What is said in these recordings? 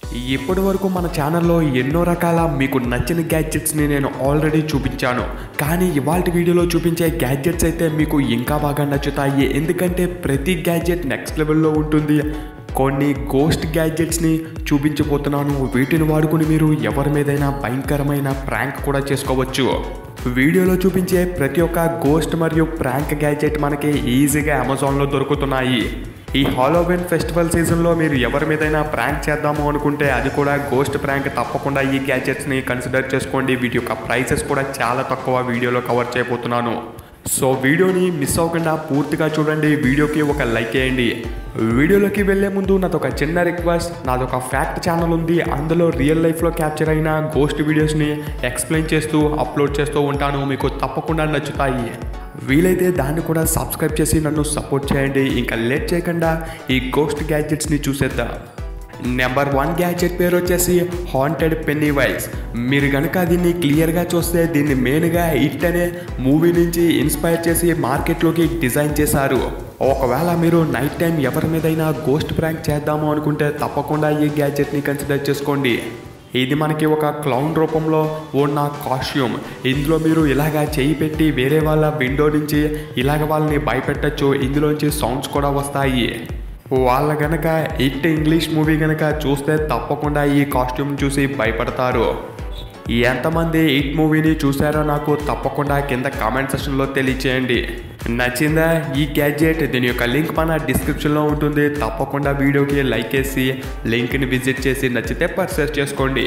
ఇప్పటి వరకు మన ఛానల్లో ఎన్నో రకాల మీకు నచ్చిన గ్యాడ్జెట్స్ని నేను ఆల్రెడీ చూపించాను కానీ ఇవాళ వీడియోలో చూపించే గ్యాడ్జెట్స్ అయితే మీకు ఇంకా బాగా నచ్చుతాయి ఎందుకంటే ప్రతి గ్యాడ్జెట్ నెక్స్ట్ లెవెల్లో ఉంటుంది కొన్ని గోస్ట్ గ్యాడ్జెట్స్ని చూపించబోతున్నాను వీటిని వాడుకుని మీరు ఎవరి మీదైనా భయంకరమైన ప్రాంక్ కూడా చేసుకోవచ్చు వీడియోలో చూపించే ప్రతి ఒక్క గోస్ట్ మరియు ప్రాంక్ గ్యాడ్జెట్ మనకి ఈజీగా అమెజాన్లో దొరుకుతున్నాయి ఈ హాలోవిన్ ఫెస్టివల్ సీజన్లో మీరు ఎవరి మీదైనా ప్రాంక్ చేద్దాము అనుకుంటే అది కూడా గోస్ట్ ప్రాంక్ తప్పకుండా ఈ గ్యాడ్జెట్స్ని కన్సిడర్ చేసుకోండి వీటి యొక్క ప్రైసెస్ కూడా చాలా తక్కువ వీడియోలో కవర్ చేయబోతున్నాను సో వీడియోని మిస్ అవ్వకుండా పూర్తిగా చూడండి వీడియోకి ఒక లైక్ చేయండి వీడియోలోకి వెళ్ళే ముందు నాదొక చిన్న రిక్వెస్ట్ నాదొక ఫ్యాక్ట్ ఛానల్ ఉంది అందులో రియల్ లైఫ్లో క్యాప్చర్ అయిన గోస్ట్ వీడియోస్ని ఎక్స్ప్లెయిన్ చేస్తూ అప్లోడ్ చేస్తూ ఉంటాను మీకు తప్పకుండా నచ్చుతాయి వీలైతే దాన్ని కూడా సబ్స్క్రైబ్ చేసి నన్ను సపోర్ట్ చేయండి ఇంకా లేట్ చేయకుండా ఈ గోస్ట్ గ్యాడ్జెట్స్ని చూసేద్దాం నెంబర్ వన్ గ్యాడ్జెట్ పేరు వచ్చేసి హాంటెడ్ పెన్నీ వైస్ మీరు కనుక దీన్ని క్లియర్గా చూస్తే దీన్ని మెయిన్గా హిట్ అనే మూవీ నుంచి ఇన్స్పైర్ చేసి మార్కెట్లోకి డిజైన్ చేశారు ఒకవేళ మీరు నైట్ టైం ఎవరి మీదైనా గోస్ట్ ప్రాంక్ చేద్దాము అనుకుంటే తప్పకుండా ఈ గ్యాడ్జెట్ని కన్సిడర్ చేసుకోండి ఇది మనకి ఒక క్లౌన్ రూపంలో ఉన్న కాస్ట్యూమ్ ఇందులో మీరు ఇలాగా చేయి పెట్టి వేరే వాళ్ళ విండో నుంచి ఇలాగ వాళ్ళని భయపెట్టచ్చు ఇందులోంచి సౌండ్స్ కూడా వస్తాయి వాళ్ళ గనక హిట్ ఇంగ్లీష్ మూవీ గనక చూస్తే తప్పకుండా ఈ కాస్ట్యూమ్ చూసి భయపడతారు ఎంతమంది హిట్ మూవీని చూసారో నాకు తప్పకుండా కింద కామెంట్ సెక్షన్లో తెలియచేయండి నచ్చిందా ఈ గ్యాడ్జెట్ దీని యొక్క లింక్ మన డిస్క్రిప్షన్లో ఉంటుంది తప్పకుండా వీడియోకి లైక్ వేసి లింక్ని విజిట్ చేసి నచ్చితే పర్చేస్ చేసుకోండి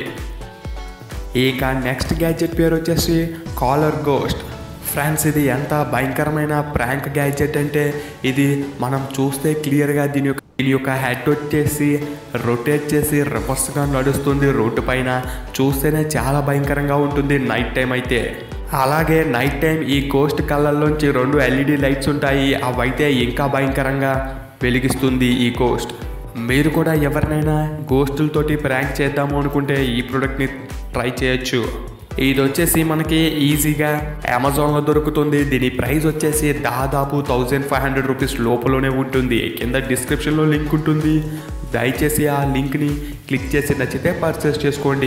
ఇక నెక్స్ట్ గ్యాడ్జెట్ పేరు వచ్చేసి కాలర్ గోస్ట్ ఫ్రెండ్స్ ఇది ఎంత భయంకరమైన ప్రాంక్ గ్యాడ్జెట్ అంటే ఇది మనం చూస్తే క్లియర్గా దీని యొక్క దీని యొక్క హెడ్ వచ్చేసి రొటేట్ చేసి రివర్స్గా నడుస్తుంది రోడ్డు పైన చూస్తేనే చాలా భయంకరంగా ఉంటుంది నైట్ టైం అయితే అలాగే నైట్ టైం ఈ గోస్ట్ కళ్ళల్లోంచి రెండు ఎల్ఈడి లైట్స్ ఉంటాయి అవైతే ఇంకా భయంకరంగా వెలిగిస్తుంది ఈ గోస్ట్ మీరు కూడా ఎవరినైనా గోస్టులతోటి ప్రాంక్ చేద్దాము అనుకుంటే ఈ ప్రోడక్ట్ని ట్రై చేయొచ్చు ఇది వచ్చేసి మనకి ఈజీగా అమెజాన్లో దొరుకుతుంది దీని ప్రైస్ వచ్చేసి దాదాపు థౌజండ్ ఫైవ్ హండ్రెడ్ రూపీస్ లోపలనే ఉంటుంది కింద డిస్క్రిప్షన్లో లింక్ ఉంటుంది దయచేసి ఆ లింక్ని క్లిక్ చేసి నచ్చితే పర్చేస్ చేసుకోండి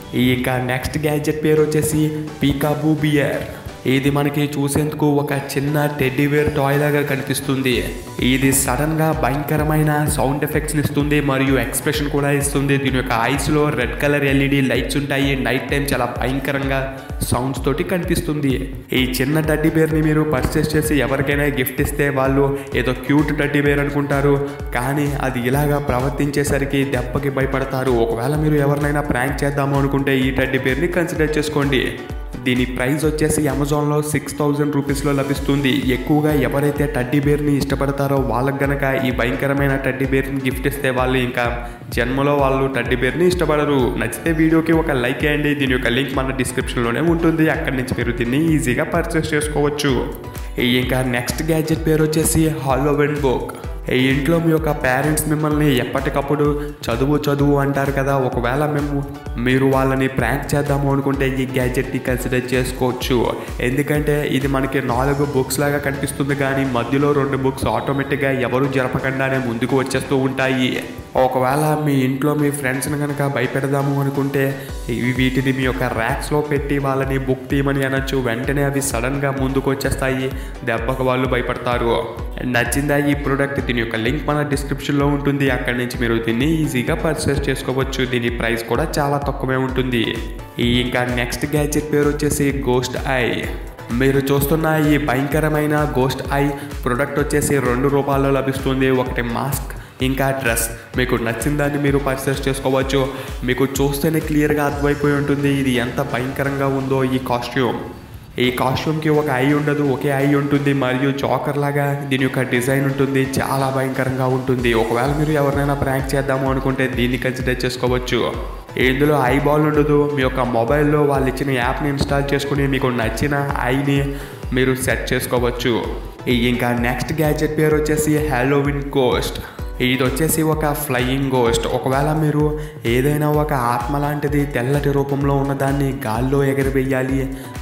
ఇక నెక్స్ట్ గ్యాడ్జెట్ పేరు వచ్చేసి పీకాబూ బియర్ ఇది మనకి చూసేందుకు ఒక చిన్న టెడ్డీవేర్ టాయ్ లాగా కనిపిస్తుంది ఇది సడన్ గా భయంకరమైన సౌండ్ ఎఫెక్ట్స్ ఇస్తుంది మరియు ఎక్స్ప్రెషన్ కూడా ఇస్తుంది దీని యొక్క ఐస్ లో రెడ్ కలర్ ఎల్ఈడి లైట్స్ ఉంటాయి నైట్ టైం చాలా భయంకరంగా సౌండ్స్ తోటి కనిపిస్తుంది ఈ చిన్న టడ్డీ బేర్ని మీరు పర్చేస్ చేసి ఎవరికైనా గిఫ్ట్ ఇస్తే వాళ్ళు ఏదో క్యూట్ టడ్డీ బేర్ అనుకుంటారు కానీ అది ఇలాగా ప్రవర్తించేసరికి దెబ్బకి భయపడతారు ఒకవేళ మీరు ఎవరినైనా ప్రాంక్ చేద్దాము అనుకుంటే ఈ టడ్డీ బేర్ని కన్సిడర్ చేసుకోండి దీని ప్రైస్ వచ్చేసి అమెజాన్లో సిక్స్ థౌజండ్ రూపీస్లో లభిస్తుంది ఎక్కువగా ఎవరైతే టడ్డీ బేర్ని ఇష్టపడతారో వాళ్ళకి గనక ఈ భయంకరమైన టడ్డీ బేర్ని గిఫ్ట్ ఇస్తే వాళ్ళు ఇంకా జన్మలో వాళ్ళు టడ్డీ బేర్ని ఇష్టపడరు నచ్చితే వీడియోకి ఒక లైక్ చేయండి దీని యొక్క లింక్ మన డిస్క్రిప్షన్లోనే ఉంటుంది అక్కడి నుంచి మీరు దీన్ని ఈజీగా పర్చేస్ చేసుకోవచ్చు ఇంకా నెక్స్ట్ గ్యాడ్జెట్ పేరు వచ్చేసి హాలోవెన్ బుక్ ఈ ఇంట్లో మీ యొక్క పేరెంట్స్ మిమ్మల్ని ఎప్పటికప్పుడు చదువు చదువు అంటారు కదా ఒకవేళ మేము మీరు వాళ్ళని ప్రాంక్ చేద్దాము అనుకుంటే ఈ గ్యాడ్జెట్ని కన్సిడర్ చేసుకోవచ్చు ఎందుకంటే ఇది మనకి నాలుగు బుక్స్ లాగా కనిపిస్తుంది కానీ మధ్యలో రెండు బుక్స్ ఆటోమేటిక్గా ఎవరు జరపకుండానే ముందుకు వచ్చేస్తూ ఉంటాయి ఒకవేళ మీ ఇంట్లో మీ ఫ్రెండ్స్ని కనుక భయపెడదాము అనుకుంటే ఇవి వీటిని మీ యొక్క ర్యాక్స్లో పెట్టి వాళ్ళని బుక్ తీయమని అనొచ్చు వెంటనే అవి సడన్గా ముందుకు వచ్చేస్తాయి దెబ్బకు వాళ్ళు భయపడతారు నచ్చిందా ఈ ప్రోడక్ట్ దీని యొక్క లింక్ మన డిస్క్రిప్షన్లో ఉంటుంది అక్కడి నుంచి మీరు దీన్ని ఈజీగా పర్చేస్ చేసుకోవచ్చు దీని ప్రైస్ కూడా చాలా తక్కువే ఉంటుంది ఈ ఇంకా నెక్స్ట్ గ్యాడ్జెట్ పేరు వచ్చేసి గోస్ట్ ఐ మీరు చూస్తున్న ఈ భయంకరమైన గోస్ట్ ఐ ప్రోడక్ట్ వచ్చేసి రెండు రూపాయల్లో లభిస్తుంది ఒకటి మాస్క్ ఇంకా డ్రెస్ మీకు నచ్చిన దాన్ని మీరు పర్చేస్ చేసుకోవచ్చు మీకు చూస్తేనే క్లియర్గా అర్థమైపోయి ఉంటుంది ఇది ఎంత భయంకరంగా ఉందో ఈ కాస్ట్యూమ్ ఈ కాస్ట్యూమ్కి ఒక ఐ ఉండదు ఒకే ఐ ఉంటుంది మరియు జాకర్ లాగా దీని యొక్క డిజైన్ ఉంటుంది చాలా భయంకరంగా ఉంటుంది ఒకవేళ మీరు ఎవరినైనా ప్రాంక్ చేద్దాము అనుకుంటే దీన్ని కన్సిడర్ చేసుకోవచ్చు ఇందులో ఐ బాల్ ఉండదు మీ యొక్క మొబైల్లో వాళ్ళు ఇచ్చిన యాప్ని ఇన్స్టాల్ చేసుకుని మీకు నచ్చిన ఐని మీరు సెట్ చేసుకోవచ్చు ఇంకా నెక్స్ట్ గ్యాడ్జెట్ పేరు వచ్చేసి హ్యాలోవిన్ కోస్ట్ ఇది వచ్చేసి ఒక ఫ్లయింగ్ గోస్ట్ ఒకవేళ మీరు ఏదైనా ఒక ఆత్మ లాంటిది తెల్లటి రూపంలో ఉన్నదాన్ని గాల్లో ఎగరవేయాలి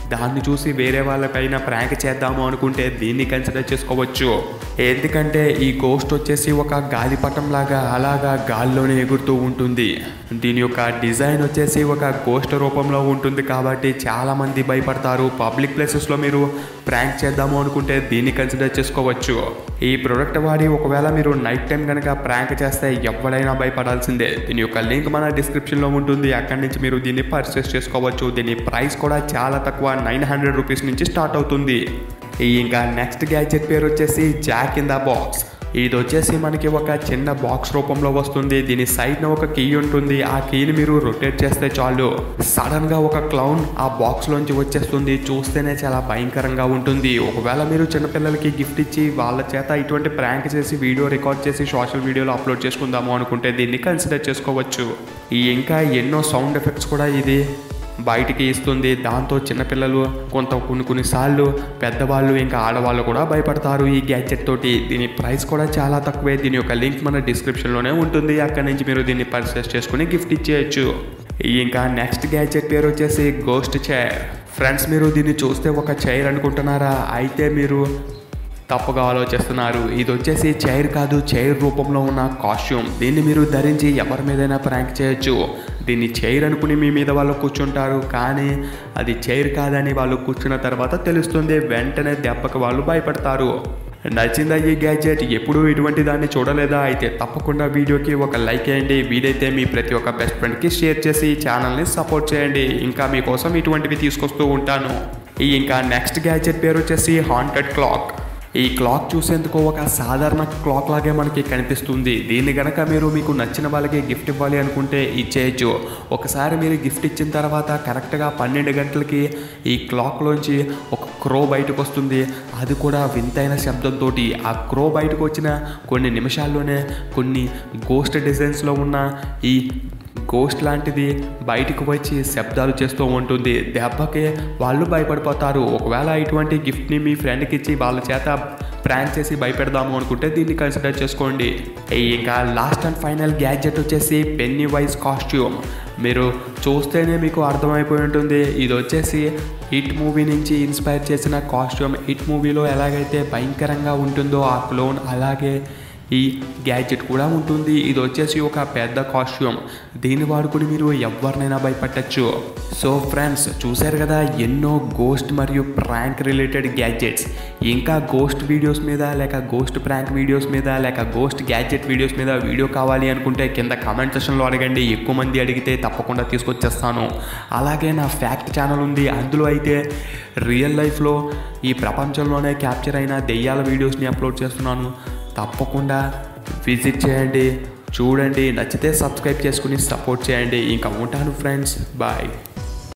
దాన్ని చూసి వేరే వాళ్ళపైన ప్రాంక్ చేద్దాము అనుకుంటే దీన్ని కన్సిడర్ చేసుకోవచ్చు ఎందుకంటే ఈ గోస్ట్ వచ్చేసి ఒక గాలిపటం లాగా అలాగా గాల్లోనే ఎగురుతూ ఉంటుంది దీని యొక్క డిజైన్ వచ్చేసి ఒక గోస్ట్ రూపంలో ఉంటుంది కాబట్టి చాలామంది భయపడతారు పబ్లిక్ ప్లేసెస్లో మీరు ప్రాంక్ చేద్దాము అనుకుంటే దీన్ని కన్సిడర్ చేసుకోవచ్చు ఈ ప్రోడక్ట్ వాడి ఒకవేళ మీరు నైట్ టైం కనుక ప్రాంక్ చేస్తే ఎవడైనా భయపడాల్సిందే దీని యొక్క లింక్ మన డిస్క్రిప్షన్లో ఉంటుంది అక్కడి నుంచి మీరు దీన్ని పర్చేస్ చేసుకోవచ్చు దీని ప్రైస్ కూడా చాలా తక్కువ నైన్ హండ్రెడ్ రూపీస్ నుంచి స్టార్ట్ అవుతుంది ఈ ఇంకా నెక్స్ట్ గ్యాడ్జెట్ పేరు వచ్చేసి జాక్ ఇన్ ద బాక్స్ ఇది వచ్చేసి మనకి ఒక చిన్న బాక్స్ రూపంలో వస్తుంది దీని సైడ్న ఒక కీ ఉంటుంది ఆ కీని మీరు రొటేట్ చేస్తే చాలు సడన్ గా ఒక క్లౌన్ ఆ బాక్స్ లోంచి వచ్చేస్తుంది చూస్తేనే చాలా భయంకరంగా ఉంటుంది ఒకవేళ మీరు చిన్నపిల్లలకి గిఫ్ట్ ఇచ్చి వాళ్ళ చేత ఇటువంటి ప్రాంక్ చేసి వీడియో రికార్డ్ చేసి సోషల్ వీడియోలో అప్లోడ్ చేసుకుందాము అనుకుంటే దీన్ని కన్సిడర్ చేసుకోవచ్చు ఈ ఇంకా ఎన్నో సౌండ్ ఎఫెక్ట్స్ కూడా ఇది బయటికి ఇస్తుంది దాంతో చిన్నపిల్లలు కొంత కొన్ని కొన్నిసార్లు పెద్దవాళ్ళు ఇంకా ఆడవాళ్ళు కూడా భయపడతారు ఈ గ్యాడ్జెట్ తోటి దీని ప్రైస్ కూడా చాలా తక్కువే దీని యొక్క లింక్ మన డిస్క్రిప్షన్లోనే ఉంటుంది అక్కడి నుంచి మీరు దీన్ని పర్చేస్ చేసుకుని గిఫ్ట్ ఇచ్చేయచ్చు ఇంకా నెక్స్ట్ గ్యాడ్జెట్ పేరు వచ్చేసి గోస్ట్ చైర్ ఫ్రెండ్స్ మీరు దీన్ని చూస్తే ఒక చైర్ అనుకుంటున్నారా అయితే మీరు తప్పుగా ఆలోచిస్తున్నారు ఇది వచ్చేసి చైర్ కాదు చైర్ రూపంలో ఉన్న కాస్ట్యూమ్ దీన్ని మీరు ధరించి ఎవరి మీదైనా ప్రాంక్ చేయొచ్చు దీన్ని చైర్ అనుకుని మీ మీద వాళ్ళు కూర్చుంటారు కానీ అది చైర్ కాదని వాళ్ళు కూర్చున్న తర్వాత తెలుస్తుంది వెంటనే దెబ్బకి వాళ్ళు భయపడతారు నచ్చిందా ఈ గ్యాడ్జెట్ ఎప్పుడూ ఇటువంటి దాన్ని చూడలేదా అయితే తప్పకుండా వీడియోకి ఒక లైక్ చేయండి వీలైతే మీ ప్రతి ఒక్క బెస్ట్ ఫ్రెండ్కి షేర్ చేసి ఈ ఛానల్ని సపోర్ట్ చేయండి ఇంకా మీకోసం ఇటువంటివి తీసుకొస్తూ ఉంటాను ఈ ఇంకా నెక్స్ట్ గ్యాడ్జెట్ పేరు వచ్చేసి హాంటెడ్ క్లాక్ ఈ క్లాక్ చూసేందుకు ఒక సాధారణ క్లాక్ లాగే మనకి కనిపిస్తుంది దీన్ని గనక మీరు మీకు నచ్చిన వాళ్ళకి గిఫ్ట్ ఇవ్వాలి అనుకుంటే ఇచ్చేయచ్చు ఒకసారి మీరు గిఫ్ట్ ఇచ్చిన తర్వాత కరెక్ట్గా పన్నెండు గంటలకి ఈ క్లాక్లోంచి ఒక క్రో బయటకు వస్తుంది అది కూడా వింతైన శబ్దంతో ఆ క్రో బయటకు వచ్చిన కొన్ని నిమిషాల్లోనే కొన్ని గోస్ట్ డిజైన్స్లో ఉన్న ఈ గోస్ట్ లాంటిది బయటకు వచ్చి శబ్దాలు చేస్తూ ఉంటుంది దెబ్బకి వాళ్ళు భయపడిపోతారు ఒకవేళ ఇటువంటి గిఫ్ట్ని మీ ఫ్రెండ్కి ఇచ్చి వాళ్ళ చేత ప్రాంక్ చేసి భయపెడదాము అనుకుంటే దీన్ని కన్సిడర్ చేసుకోండి ఇంకా లాస్ట్ అండ్ ఫైనల్ గ్యాడ్జెట్ వచ్చేసి పెన్నీ వైజ్ కాస్ట్యూమ్ మీరు చూస్తేనే మీకు అర్థమైపోయి ఉంటుంది ఇది వచ్చేసి హిట్ మూవీ నుంచి ఇన్స్పైర్ చేసిన కాస్ట్యూమ్ హిట్ మూవీలో ఎలాగైతే భయంకరంగా ఉంటుందో ఆ క్లోన్ అలాగే ఈ గ్యాడ్జెట్ కూడా ఉంటుంది ఇది వచ్చేసి ఒక పెద్ద కాస్ట్యూమ్ దీన్ని వాడుకుని మీరు ఎవరినైనా భయపెట్టచ్చు సో ఫ్రెండ్స్ చూశారు కదా ఎన్నో గోస్ట్ మరియు ప్రాంక్ రిలేటెడ్ గ్యాడ్జెట్స్ ఇంకా గోస్ట్ వీడియోస్ మీద లేక గోస్ట్ ప్రాంక్ వీడియోస్ మీద లేక గోస్ట్ గ్యాడ్జెట్ వీడియోస్ మీద వీడియో కావాలి అనుకుంటే కింద కామెంట్ సెక్షన్లో అడగండి ఎక్కువ మంది అడిగితే తప్పకుండా తీసుకొచ్చేస్తాను అలాగే నా ఫ్యాక్ట్ ఛానల్ ఉంది అందులో అయితే రియల్ లైఫ్లో ఈ ప్రపంచంలోనే క్యాప్చర్ అయిన దెయ్యాల వీడియోస్ని అప్లోడ్ చేస్తున్నాను తప్పకుండా విజిట్ చేయండి చూడండి నచ్చితే సబ్స్క్రైబ్ చేసుకుని సపోర్ట్ చేయండి ఇంకా ఉంటాను ఫ్రెండ్స్ బాయ్